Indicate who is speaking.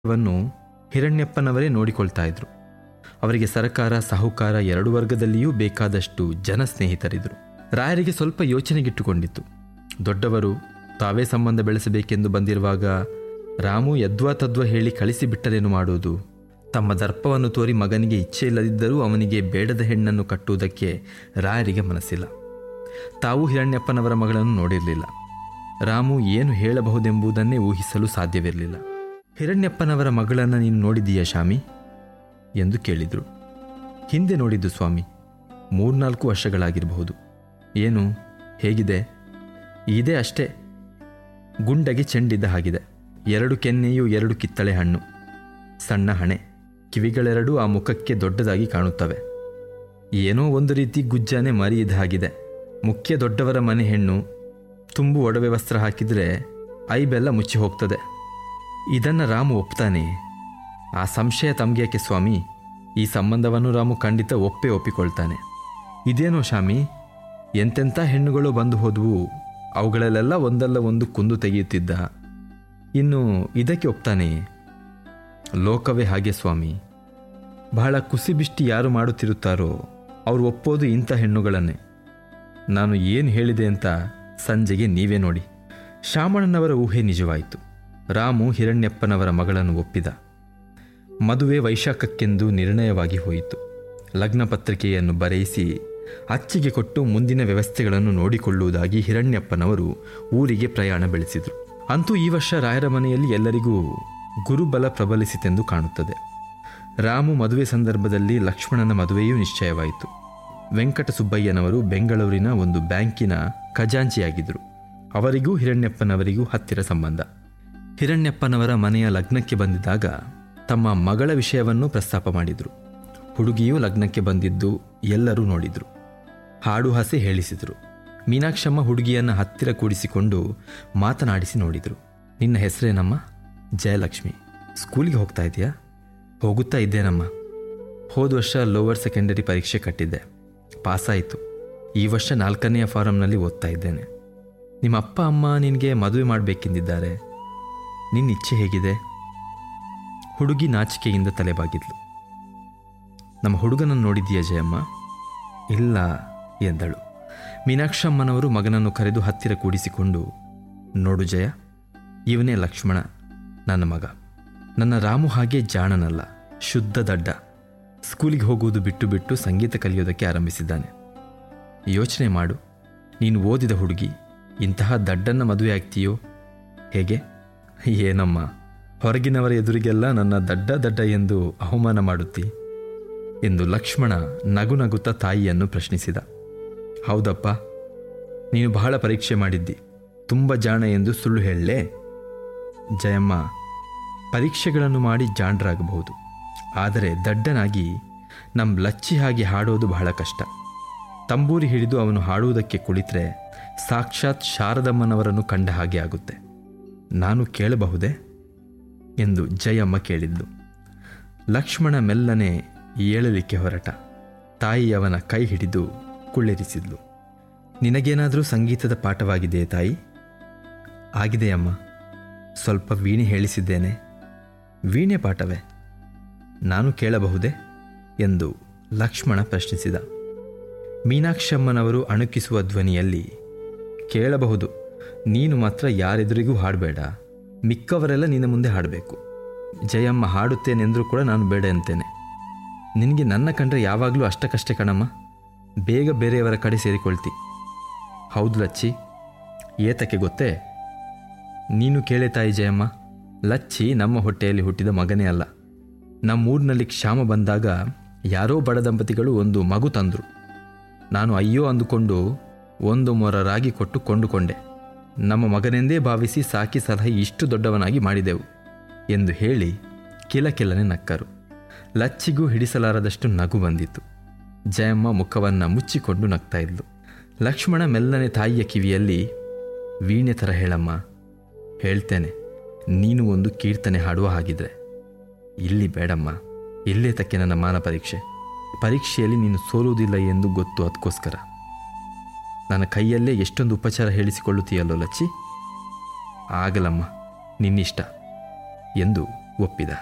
Speaker 1: ವನ್ನು ಹಿರಣ್ಯಪ್ಪನವರೇ ನೋಡಿಕೊಳ್ತಾ ಇದ್ರು ಅವರಿಗೆ ಸರಕಾರ ಸಾಹುಕಾರ ಎರಡು ವರ್ಗದಲ್ಲಿಯೂ ಬೇಕಾದಷ್ಟು ಜನ ಸ್ನೇಹಿತರಿದ್ರು ರಾಯರಿಗೆ ಸ್ವಲ್ಪ ಯೋಚನೆಗಿಟ್ಟುಕೊಂಡಿತ್ತು ದೊಡ್ಡವರು ತಾವೇ ಸಂಬಂಧ ಬೆಳೆಸಬೇಕೆಂದು ಬಂದಿರುವಾಗ ರಾಮು ಯದ್ವಾ ತದ್ವಾ ಹೇಳಿ ಕಳಿಸಿಬಿಟ್ಟರೇನು ಮಾಡುವುದು ತಮ್ಮ ದರ್ಪವನ್ನು ತೋರಿ ಮಗನಿಗೆ ಇಚ್ಛೆ ಇಲ್ಲದಿದ್ದರೂ ಅವನಿಗೆ ಬೇಡದ ಹೆಣ್ಣನ್ನು ಕಟ್ಟುವುದಕ್ಕೆ ರಾಯರಿಗೆ ಮನಸ್ಸಿಲ್ಲ ತಾವು ಹಿರಣ್ಯಪ್ಪನವರ ಮಗಳನ್ನು ನೋಡಿರಲಿಲ್ಲ ರಾಮು ಏನು ಹೇಳಬಹುದೆಂಬುದನ್ನೇ ಊಹಿಸಲು ಸಾಧ್ಯವಿರಲಿಲ್ಲ ಹಿರಣ್ಯಪ್ಪನವರ ಮಗಳನ್ನು ನೀನು ನೋಡಿದೀಯಾ ಶಾಮಿ ಎಂದು ಕೇಳಿದರು ಹಿಂದೆ ನೋಡಿದ್ದು ಸ್ವಾಮಿ ಮೂರ್ನಾಲ್ಕು ವರ್ಷಗಳಾಗಿರಬಹುದು ಏನು ಹೇಗಿದೆ ಇದೇ ಅಷ್ಟೇ ಗುಂಡಗೆ ಚೆಂಡಿದ್ದ ಹಾಗಿದೆ ಎರಡು ಕೆನ್ನೆಯು ಎರಡು ಕಿತ್ತಳೆ ಹಣ್ಣು ಸಣ್ಣ ಹಣೆ ಕಿವಿಗಳೆರಡೂ ಆ ಮುಖಕ್ಕೆ ದೊಡ್ಡದಾಗಿ ಕಾಣುತ್ತವೆ ಏನೋ ಒಂದು ರೀತಿ ಗುಜ್ಜಾನೆ ಮರಿಯಿದ ಹಾಗಿದೆ ಮುಖ್ಯ ದೊಡ್ಡವರ ಮನೆ ಹೆಣ್ಣು ತುಂಬು ಒಡವೆ ವಸ್ತ್ರ ಹಾಕಿದರೆ ಐಬೆಲ್ಲ ಮುಚ್ಚಿ ಹೋಗ್ತದೆ ಇದನ್ನು ರಾಮು ಒಪ್ತಾನೆ ಆ ಸಂಶಯ ತಮ್ಗ್ಯಾಕೆ ಸ್ವಾಮಿ ಈ ಸಂಬಂಧವನ್ನು ರಾಮು ಖಂಡಿತ ಒಪ್ಪೇ ಒಪ್ಪಿಕೊಳ್ತಾನೆ ಇದೇನೋ ಶಾಮಿ ಎಂತೆಂಥ ಹೆಣ್ಣುಗಳು ಬಂದು ಹೋದವು ಅವುಗಳಲ್ಲೆಲ್ಲ ಒಂದಲ್ಲ ಒಂದು ಕುಂದು ತೆಗೆಯುತ್ತಿದ್ದ ಇನ್ನು ಇದಕ್ಕೆ ಒಪ್ತಾನೆ ಲೋಕವೇ ಹಾಗೆ ಸ್ವಾಮಿ ಬಹಳ ಕುಸಿಬಿಷ್ಟಿ ಯಾರು ಮಾಡುತ್ತಿರುತ್ತಾರೋ ಅವರು ಒಪ್ಪೋದು ಇಂಥ ಹೆಣ್ಣುಗಳನ್ನೇ ನಾನು ಏನು ಹೇಳಿದೆ ಅಂತ ಸಂಜೆಗೆ ನೀವೇ ನೋಡಿ ಶಾಮಣ್ಣನವರ ಊಹೆ ನಿಜವಾಯಿತು ರಾಮು ಹಿರಣ್ಯಪ್ಪನವರ ಮಗಳನ್ನು ಒಪ್ಪಿದ ಮದುವೆ ವೈಶಾಖಕ್ಕೆಂದು ನಿರ್ಣಯವಾಗಿ ಹೋಯಿತು ಲಗ್ನ ಪತ್ರಿಕೆಯನ್ನು ಬರೆಯಿಸಿ ಅಚ್ಚಿಗೆ ಕೊಟ್ಟು ಮುಂದಿನ ವ್ಯವಸ್ಥೆಗಳನ್ನು ನೋಡಿಕೊಳ್ಳುವುದಾಗಿ ಹಿರಣ್ಯಪ್ಪನವರು ಊರಿಗೆ ಪ್ರಯಾಣ ಬೆಳೆಸಿದರು ಅಂತೂ ಈ ವರ್ಷ ರಾಯರ ಮನೆಯಲ್ಲಿ ಎಲ್ಲರಿಗೂ ಗುರುಬಲ ಪ್ರಬಲಿಸಿತೆಂದು ಕಾಣುತ್ತದೆ ರಾಮು ಮದುವೆ ಸಂದರ್ಭದಲ್ಲಿ ಲಕ್ಷ್ಮಣನ ಮದುವೆಯೂ ನಿಶ್ಚಯವಾಯಿತು ವೆಂಕಟ ಸುಬ್ಬಯ್ಯನವರು ಬೆಂಗಳೂರಿನ ಒಂದು ಬ್ಯಾಂಕಿನ ಖಜಾಂಚಿಯಾಗಿದ್ದರು ಅವರಿಗೂ ಹಿರಣ್ಯಪ್ಪನವರಿಗೂ ಹತ್ತಿರ ಸಂಬಂಧ ಹಿರಣ್ಯಪ್ಪನವರ ಮನೆಯ ಲಗ್ನಕ್ಕೆ ಬಂದಿದ್ದಾಗ ತಮ್ಮ ಮಗಳ ವಿಷಯವನ್ನು ಪ್ರಸ್ತಾಪ ಮಾಡಿದರು ಹುಡುಗಿಯೂ ಲಗ್ನಕ್ಕೆ ಬಂದಿದ್ದು ಎಲ್ಲರೂ ನೋಡಿದರು ಹಾಡು ಹಸೆ ಹೇಳಿಸಿದರು ಮೀನಾಕ್ಷಮ್ಮ ಹುಡುಗಿಯನ್ನು ಹತ್ತಿರ ಕೂಡಿಸಿಕೊಂಡು ಮಾತನಾಡಿಸಿ ನೋಡಿದರು ನಿನ್ನ ಹೆಸರೇನಮ್ಮ ಜಯಲಕ್ಷ್ಮಿ ಸ್ಕೂಲಿಗೆ ಹೋಗ್ತಾ ಇದೆಯಾ ಹೋಗುತ್ತಾ ಇದ್ದೇನಮ್ಮ ಹೋದ ವರ್ಷ ಲೋವರ್ ಸೆಕೆಂಡರಿ ಪರೀಕ್ಷೆ ಕಟ್ಟಿದ್ದೆ ಪಾಸಾಯಿತು ಈ ವರ್ಷ ನಾಲ್ಕನೆಯ ಫಾರಂನಲ್ಲಿ ಓದ್ತಾ ಇದ್ದೇನೆ ನಿಮ್ಮ ಅಪ್ಪ ಅಮ್ಮ ನಿನಗೆ ಮದುವೆ ಮಾಡಬೇಕೆಂದಿದ್ದಾರೆ ನಿನ್ನ ಇಚ್ಛೆ ಹೇಗಿದೆ ಹುಡುಗಿ ನಾಚಿಕೆಯಿಂದ ತಲೆಬಾಗಿದ್ಲು ನಮ್ಮ ಹುಡುಗನನ್ನು ನೋಡಿದ್ದೀಯಾ ಜಯಮ್ಮ ಇಲ್ಲ ಎಂದಳು ಮೀನಾಕ್ಷಮ್ಮನವರು ಮಗನನ್ನು ಕರೆದು ಹತ್ತಿರ ಕೂಡಿಸಿಕೊಂಡು ನೋಡು ಜಯ ಇವನೇ ಲಕ್ಷ್ಮಣ ನನ್ನ ಮಗ ನನ್ನ ರಾಮು ಹಾಗೆ ಜಾಣನಲ್ಲ ಶುದ್ಧ ದಡ್ಡ ಸ್ಕೂಲಿಗೆ ಹೋಗುವುದು ಬಿಟ್ಟು ಬಿಟ್ಟು ಸಂಗೀತ ಕಲಿಯೋದಕ್ಕೆ ಆರಂಭಿಸಿದ್ದಾನೆ ಯೋಚನೆ ಮಾಡು ನೀನು ಓದಿದ ಹುಡುಗಿ ಇಂತಹ ದಡ್ಡನ್ನ ಮದುವೆ ಆಗ್ತೀಯೋ ಹೇಗೆ ಏನಮ್ಮ ಹೊರಗಿನವರ ಎದುರಿಗೆಲ್ಲ ನನ್ನ ದಡ್ಡ ದಡ್ಡ ಎಂದು ಅವಮಾನ ಮಾಡುತ್ತಿ ಎಂದು ಲಕ್ಷ್ಮಣ ನಗು ನಗುತ್ತಾ ತಾಯಿಯನ್ನು ಪ್ರಶ್ನಿಸಿದ ಹೌದಪ್ಪ ನೀನು ಬಹಳ ಪರೀಕ್ಷೆ ಮಾಡಿದ್ದಿ ತುಂಬ ಜಾಣ ಎಂದು ಸುಳ್ಳು ಹೇಳಲೇ ಜಯಮ್ಮ ಪರೀಕ್ಷೆಗಳನ್ನು ಮಾಡಿ ಜಾಣರಾಗಬಹುದು ಆದರೆ ದಡ್ಡನಾಗಿ ನಮ್ಮ ಲಚ್ಚಿ ಹಾಗೆ ಹಾಡೋದು ಬಹಳ ಕಷ್ಟ ತಂಬೂರಿ ಹಿಡಿದು ಅವನು ಹಾಡುವುದಕ್ಕೆ ಕುಳಿತರೆ ಸಾಕ್ಷಾತ್ ಶಾರದಮ್ಮನವರನ್ನು ಕಂಡ ಹಾಗೆ ಆಗುತ್ತೆ ನಾನು ಕೇಳಬಹುದೇ ಎಂದು ಜಯಮ್ಮ ಕೇಳಿದ್ಲು ಲಕ್ಷ್ಮಣ ಮೆಲ್ಲನೆ ಏಳಲಿಕ್ಕೆ ಹೊರಟ ತಾಯಿ ಅವನ ಕೈ ಹಿಡಿದು ಕುಳ್ಳಿರಿಸಿದ್ಲು ನಿನಗೇನಾದರೂ ಸಂಗೀತದ ಪಾಠವಾಗಿದೆಯೇ ತಾಯಿ ಆಗಿದೆಯಮ್ಮ ಸ್ವಲ್ಪ ವೀಣೆ ಹೇಳಿಸಿದ್ದೇನೆ ವೀಣೆ ಪಾಠವೇ ನಾನು ಕೇಳಬಹುದೇ ಎಂದು ಲಕ್ಷ್ಮಣ ಪ್ರಶ್ನಿಸಿದ ಮೀನಾಕ್ಷಮ್ಮನವರು ಅಣುಕಿಸುವ ಧ್ವನಿಯಲ್ಲಿ ಕೇಳಬಹುದು ನೀನು ಮಾತ್ರ ಯಾರೆದುರಿಗೂ ಹಾಡಬೇಡ ಮಿಕ್ಕವರೆಲ್ಲ ನಿನ್ನ ಮುಂದೆ ಹಾಡಬೇಕು ಜಯಮ್ಮ ಹಾಡುತ್ತೇನೆಂದರೂ ಕೂಡ ನಾನು ಬೇಡ ಅಂತೇನೆ ನಿನಗೆ ನನ್ನ ಕಂಡ್ರೆ ಯಾವಾಗಲೂ ಅಷ್ಟಕ್ಕಷ್ಟೇ ಕಣಮ್ಮ ಬೇಗ ಬೇರೆಯವರ ಕಡೆ ಸೇರಿಕೊಳ್ತಿ ಹೌದು ಲಚ್ಚಿ ಏತಕ್ಕೆ ಗೊತ್ತೇ ನೀನು ಕೇಳೆ ತಾಯಿ ಜಯಮ್ಮ ಲಚ್ಚಿ ನಮ್ಮ ಹೊಟ್ಟೆಯಲ್ಲಿ ಹುಟ್ಟಿದ ಮಗನೇ ಅಲ್ಲ ನಮ್ಮೂರಿನಲ್ಲಿ ಕ್ಷಾಮ ಬಂದಾಗ ಯಾರೋ ಬಡ ದಂಪತಿಗಳು ಒಂದು ಮಗು ತಂದರು ನಾನು ಅಯ್ಯೋ ಅಂದುಕೊಂಡು ಒಂದು ಮೊರ ರಾಗಿ ಕೊಟ್ಟು ಕೊಂಡುಕೊಂಡೆ ನಮ್ಮ ಮಗನೆಂದೇ ಭಾವಿಸಿ ಸಾಕಿ ಸಲಹೆ ಇಷ್ಟು ದೊಡ್ಡವನಾಗಿ ಮಾಡಿದೆವು ಎಂದು ಹೇಳಿ ಕಿಲಕಿಲನೆ ನಕ್ಕರು ಲಚ್ಚಿಗೂ ಹಿಡಿಸಲಾರದಷ್ಟು ನಗು ಬಂದಿತು ಜಯಮ್ಮ ಮುಖವನ್ನು ಮುಚ್ಚಿಕೊಂಡು ನಗ್ತಾ ಇದ್ಲು ಲಕ್ಷ್ಮಣ ಮೆಲ್ಲನೆ ತಾಯಿಯ ಕಿವಿಯಲ್ಲಿ ವೀಣೆ ಥರ ಹೇಳಮ್ಮ ಹೇಳ್ತೇನೆ ನೀನು ಒಂದು ಕೀರ್ತನೆ ಹಾಡುವ ಹಾಗಿದ್ರೆ ಇಲ್ಲಿ ಬೇಡಮ್ಮ ಇಲ್ಲೇ ತಕ್ಕೆ ನನ್ನ ಮಾನ ಪರೀಕ್ಷೆ ಪರೀಕ್ಷೆಯಲ್ಲಿ ನೀನು ಸೋಲುವುದಿಲ್ಲ ಎಂದು ಗೊತ್ತು ಅದಕ್ಕೋಸ್ಕರ ನನ್ನ ಕೈಯಲ್ಲೇ ಎಷ್ಟೊಂದು ಉಪಚಾರ ಹೇಳಿಸಿಕೊಳ್ಳುತ್ತೀಯಲ್ಲೋ ಲಚ್ಚಿ ಆಗಲಮ್ಮ ನಿನ್ನಿಷ್ಟ ಎಂದು ಒಪ್ಪಿದ